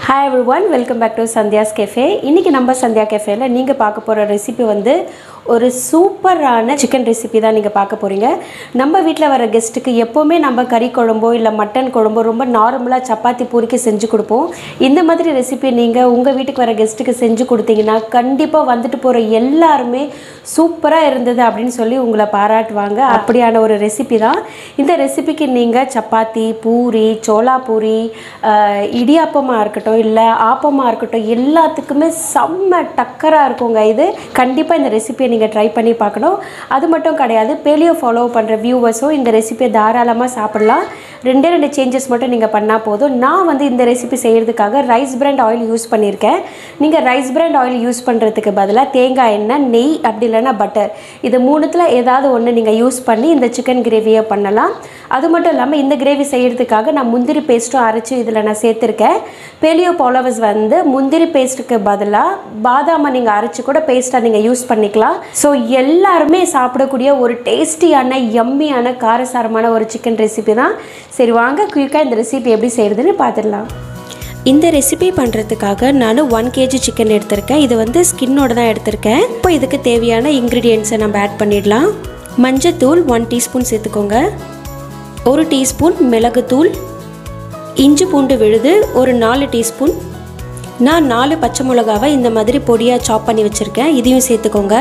hi everyone welcome back to சந்தியாஸ் cafe இன்றைக்கி நம்ம சந்தியா கெஃபேல நீங்கள் பார்க்க போகிற ரெசிபி வந்து ஒரு சூப்பரான சிக்கன் ரெசிபி தான் நீங்கள் பார்க்க போகிறீங்க நம்ம வீட்டில் வர கெஸ்ட்டுக்கு எப்போவுமே நம்ம கறி குழம்போ இல்லை மட்டன் குழம்போ ரொம்ப நார்மலாக சப்பாத்தி பூரிக்கு செஞ்சு கொடுப்போம் இந்த மாதிரி ரெசிபி நீங்கள் உங்கள் வீட்டுக்கு வர கெஸ்ட்டுக்கு செஞ்சு கொடுத்தீங்கன்னா கண்டிப்பாக வந்துட்டு போகிற எல்லாருமே சூப்பராக இருந்தது அப்படின்னு சொல்லி உங்களை பாராட்டுவாங்க அப்படியான ஒரு ரெசிபி தான் இந்த ரெசிபிக்கு நீங்கள் சப்பாத்தி பூரி சோளா பூரி ஆஹ், இடியாப்பமாக இருக்கட்டும் இல்லை ஆப்பமாக இருக்கட்டும் எல்லாத்துக்குமே செம்ம டக்கராக இருக்குங்க இது கண்டிப்பாக இந்த ரெசிபியை நீங்கள் ட்ரை பண்ணி பார்க்கணும் அது மட்டும் கிடையாது பேலியோ ஃபாலோ பண்ணுற வியூவர்ஸும் இந்த ரெசிபியை தாராளமாக சாப்பிடலாம் ரெண்டே ரெண்டு சேஞ்சஸ் மட்டும் நீங்கள் பண்ணால் போதும் நான் வந்து இந்த ரெசிபி செய்கிறதுக்காக ரைஸ் பிராண்ட் ஆயில் யூஸ் பண்ணியிருக்கேன் நீங்கள் ரைஸ் பிராண்ட் ஆயில் யூஸ் பண்ணுறதுக்கு பதிலாக தேங்காய் எண்ணெய் நெய் அப்படி இல்லைன்னா பட்டர் இது மூணுத்தில் ஏதாவது ஒன்று நீங்கள் யூஸ் பண்ணி இந்த சிக்கன் கிரேவியை பண்ணலாம் அது மட்டும் இல்லாமல் இந்த கிரேவி செய்கிறதுக்காக நான் முந்திரி பேஸ்ட்டும் அரைச்சி இதில் நான் சேர்த்துருக்கேன் பேலியோ பாலோவஸ் வந்து முந்திரி பேஸ்ட்டுக்கு பதிலாக பாதாமை நீங்கள் அரைச்சி கூட பேஸ்ட்டாக நீங்கள் யூஸ் பண்ணிக்கலாம் ஸோ எல்லாருமே சாப்பிடக்கூடிய ஒரு டேஸ்டியான எம்மியான காரசாரமான ஒரு சிக்கன் ரெசிபி தான் சரி வாங்க குயிக்காக இந்த ரெசிபி எப்படி செய்கிறதுன்னு பார்த்துடலாம் இந்த ரெசிபி பண்ணுறதுக்காக நான் ஒன் கேஜி சிக்கன் எடுத்திருக்கேன் இது வந்து ஸ்கின்னோட தான் எடுத்திருக்கேன் இப்போ இதுக்கு தேவையான இன்க்ரீடியன்ஸை நம்ம ஆட் பண்ணிடலாம் மஞ்சத்தூள் ஒன் டீஸ்பூன் சேர்த்துக்கோங்க ஒரு டீஸ்பூன் மிளகுத்தூள் இஞ்சி பூண்டு விழுது ஒரு நாலு டீஸ்பூன் நான் நாலு பச்சை மிளகாவை இந்த மாதிரி பொடியாக சாப் பண்ணி வச்சுருக்கேன் இதையும் சேர்த்துக்கோங்க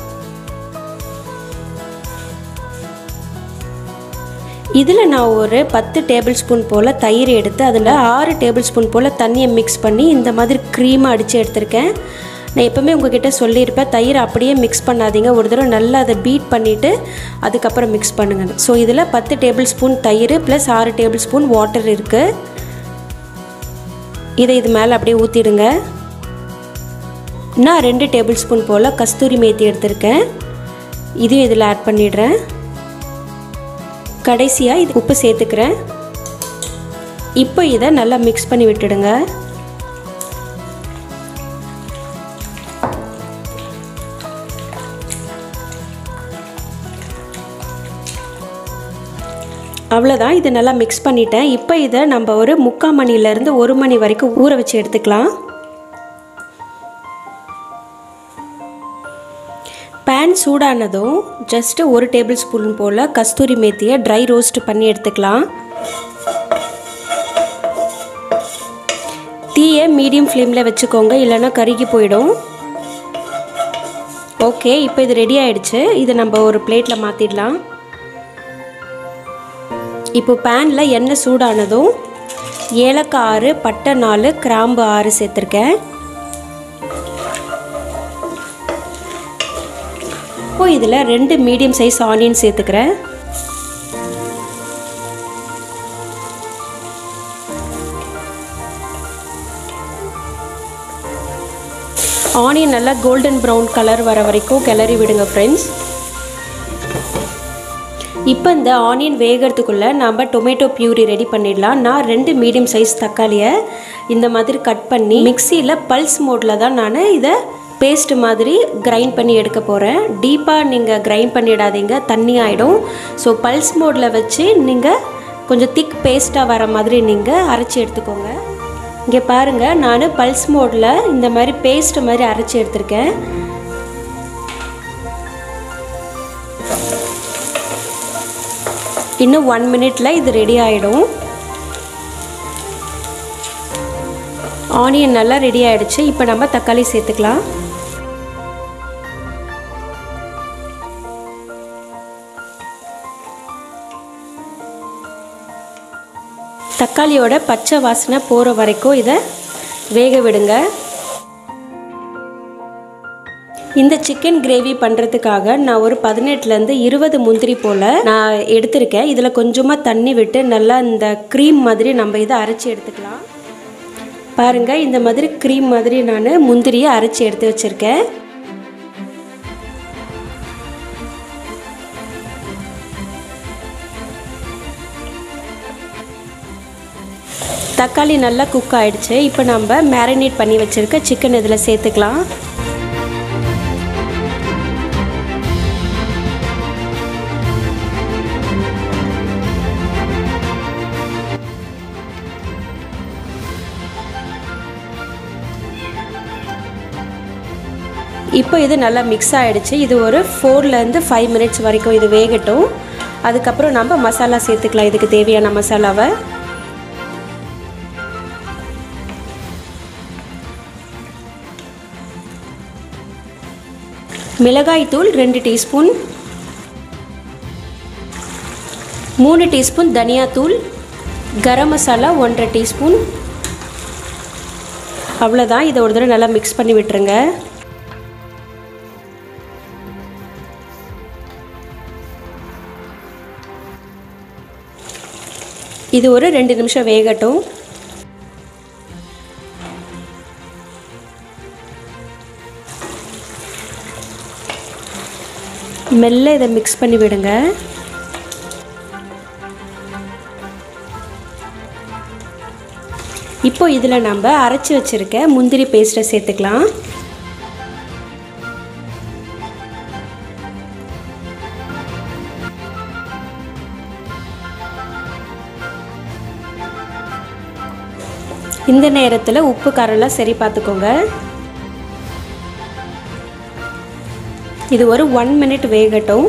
இதில் நான் ஒரு பத்து டேபிள் ஸ்பூன் போல் தயிர் எடுத்து அதில் ஆறு டேபிள் ஸ்பூன் போல் தண்ணியை மிக்ஸ் பண்ணி இந்த மாதிரி க்ரீமாக அடித்து எடுத்திருக்கேன் நான் எப்போவுமே உங்ககிட்ட சொல்லியிருப்பேன் தயிர் அப்படியே மிக்ஸ் பண்ணாதீங்க ஒரு தடவை நல்லா அதை பீட் பண்ணிவிட்டு அதுக்கப்புறம் மிக்ஸ் பண்ணுங்கள் ஸோ இதில் பத்து டேபிள் ஸ்பூன் தயிர் ப்ளஸ் ஆறு டேபிள் ஸ்பூன் வாட்டர் இருக்குது இதை இது மேலே அப்படியே ஊற்றிடுங்க நான் ரெண்டு டேபிள் ஸ்பூன் போல் கஸ்தூரி மேத்தி எடுத்திருக்கேன் இதையும் இதில் ஆட் பண்ணிடுறேன் கடைசியாக இது உப்பு சேர்த்துக்கிறேன் இப்போ இதை நல்லா மிக்ஸ் பண்ணி விட்டுடுங்க அவ்வளோதான் இதை நல்லா மிக்ஸ் பண்ணிட்டேன் இப்போ இதை நம்ம ஒரு முக்கால் மணிலேருந்து ஒரு மணி வரைக்கும் ஊற வச்சு எடுத்துக்கலாம் பேன் சூடானதும் ஜஸ்ட்டு ஒரு டேபிள் ஸ்பூன் போல் கஸ்தூரி மேத்தியை ட்ரை ரோஸ்ட் பண்ணி எடுத்துக்கலாம் தீயை மீடியம் ஃப்ளேமில் வச்சுக்கோங்க இல்லைன்னா கருகி போயிடும் ஓகே இப்போ இது ரெடி ஆயிடுச்சு இதை நம்ம ஒரு பிளேட்டில் மாற்றிடலாம் இப்போ பேனில் எண்ணெய் சூடானதும் ஏலக்காய் ஆறு பட்டை நாலு கிராம்பு ஆறு சேர்த்துருக்கேன் இப்போ இதில் ரெண்டு மீடியம் சைஸ் ஆனியன் சேர்த்துக்கிறேன் ஆனியன் நல்லா கோல்டன் ப்ரௌன் கலர் வர வரைக்கும் கிளறி விடுங்க ஃப்ரெண்ட்ஸ் இப்போ இந்த ஆனியன் வேகிறதுக்குள்ளே நம்ம டொமேட்டோ பியூரி ரெடி பண்ணிடலாம் நான் ரெண்டு மீடியம் சைஸ் தக்காளியை இந்த மாதிரி கட் பண்ணி மிக்சியில் பல்ஸ் மோடில் தான் நான் இதை பேஸ்ட் மாதிரி கிரைண்ட் பண்ணி எடுக்க போகிறேன் டீப்பாக நீங்கள் கிரைண்ட் பண்ணிடாதீங்க தண்ணி ஆகிடும் ஸோ பல்ஸ் மோடில் வச்சு நீங்கள் கொஞ்சம் திக் பேஸ்ட்டாக வர மாதிரி நீங்கள் அரைச்சி எடுத்துக்கோங்க இங்கே பாருங்கள் நான் பல்ஸ் மோடில் இந்த மாதிரி பேஸ்ட் மாதிரி அரைச்சி எடுத்திருக்கேன் இன்னும் ஒன் மினிட்ல இது ரெடி ஆகிடும் ஆனியன் நல்லா ரெடி ஆயிடுச்சு இப்போ நம்ம தக்காளி சேர்த்துக்கலாம் தக்காளியோட பச்சை வாசனை போகிற வரைக்கும் இதை வேக விடுங்க இந்த சிக்கன் கிரேவி பண்ணுறதுக்காக நான் ஒரு பதினெட்டுலேருந்து இருபது முந்திரி போல் நான் எடுத்திருக்கேன் இதில் கொஞ்சமாக தண்ணி விட்டு நல்லா இந்த க்ரீம் மாதிரி நம்ம இதை அரைச்சி எடுத்துக்கலாம் பாருங்கள் இந்த மாதிரி க்ரீம் மாதிரி நான் முந்திரியை அரைச்சி எடுத்து வச்சுருக்கேன் தக்காளி நல்லா குக் ஆயிடுச்சு இப்போ நம்ம மேரினேட் பண்ணி வச்சுருக்க சிக்கன் இதில் சேர்த்துக்கலாம் இப்போ இது நல்லா மிக்ஸ் ஆகிடுச்சு இது ஒரு ஃபோர்லேருந்து ஃபைவ் மினிட்ஸ் வரைக்கும் இது வேகட்டும் அதுக்கப்புறம் நம்ம மசாலா சேர்த்துக்கலாம் இதுக்கு தேவையான மசாலாவை மிளகாய் தூள் ரெண்டு டீஸ்பூன் மூணு டீஸ்பூன் தனியாத்தூள் கரம் மசாலா ஒன்றரை டீஸ்பூன் அவ்வளோதான் இதை ஒரு தடவை நல்லா மிக்ஸ் பண்ணி விட்டுருங்க இது ஒரு ரெண்டு நிமிஷம் வேகட்டும் மெல்ல இதை மிக்ஸ் பண்ணி விடுங்க இப்போ இதில் நம்ம அரைச்சி வச்சுருக்க முந்திரி பேஸ்ட்டை சேர்த்துக்கலாம் இந்த நேரத்தில் உப்பு காரெல்லாம் சரி பார்த்துக்கோங்க இது ஒரு ஒன் மினிட் வேகட்டும்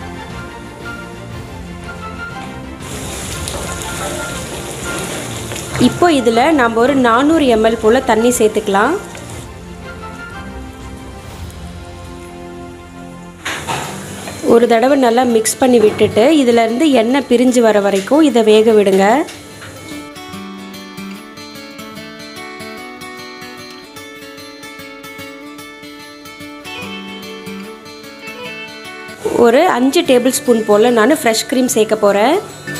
இப்போ இதில் நம்ம ஒரு நானூறு எம்எல் போல் தண்ணி சேர்த்துக்கலாம் ஒரு தடவை நல்லா மிக்ஸ் பண்ணி விட்டுட்டு இதிலேருந்து எண்ணெய் பிரிஞ்சு வர வரைக்கும் இதை வேக விடுங்க ஒரு அஞ்சு டேபிள் ஸ்பூன் போல் நான் ஃப்ரெஷ் க்ரீம் சேர்க்க போகிறேன்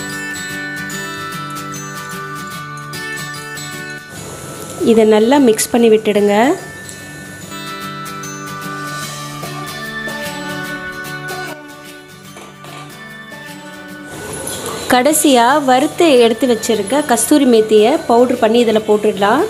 இதை நல்லா மிக்ஸ் பண்ணி விட்டுடுங்க கடைசியாக வறுத்து எடுத்து வச்சுருக்க கஸ்தூரி மேத்தியை பவுட்ரு பண்ணி இதில் போட்டுடலாம்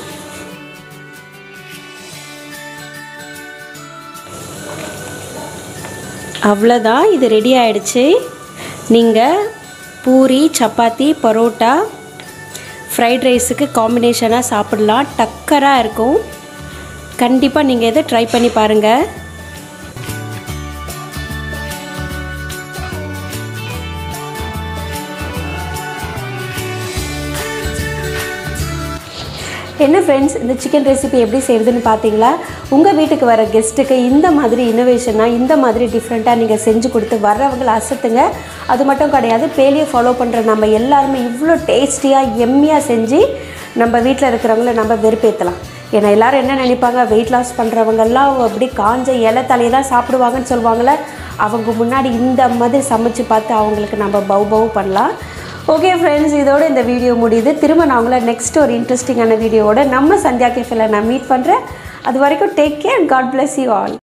அவ்வளோதான் இது ரெடி ஆயிடுச்சு நீங்கள் பூரி சப்பாத்தி பரோட்டா ஃப்ரைட் ரைஸுக்கு காம்பினேஷனாக சாப்பிடலாம் டக்கராக இருக்கும் கண்டிப்பாக நீங்கள் இதை ட்ரை பண்ணி பாருங்கள் என்ன ஃப்ரெண்ட்ஸ் இந்த சிக்கன் ரெசிபி எப்படி செய்கிறதுன்னு பார்த்தீங்களா உங்கள் வீட்டுக்கு வர கெஸ்ட்டுக்கு இந்த மாதிரி இன்னோவேஷனாக இந்த மாதிரி டிஃப்ரெண்ட்டாக நீங்கள் செஞ்சு கொடுத்து வர்றவங்களை அசத்துங்க அது மட்டும் கிடையாது பேலியை ஃபாலோ பண்ணுற நம்ம எல்லாருமே இவ்வளோ டேஸ்டியாக எம்மியாக செஞ்சு நம்ம வீட்டில் இருக்கிறவங்கள நம்ம வெறுப்பேற்றலாம் ஏன்னா எல்லாரும் என்ன நினைப்பாங்க வெயிட் லாஸ் பண்ணுறவங்கெல்லாம் அப்படி காஞ்ச இலை தலையை தான் சாப்பிடுவாங்கன்னு சொல்லுவாங்கள்ல அவங்க முன்னாடி இந்த மாதிரி சமைச்சு பார்த்து அவங்களுக்கு நம்ம பவு பவு பண்ணலாம் ஓகே ஃப்ரெண்ட்ஸ் இதோட இந்த வீடியோ முடியுது திரும்ப நான் உங்களை நெக்ஸ்ட் ஒரு இன்ட்ரெஸ்டிங்கான வீடியோவோட நம்ம சந்தியா கேஃபில் நான் மீட் பண்ணுறேன் அது வரைக்கும் take care God bless you all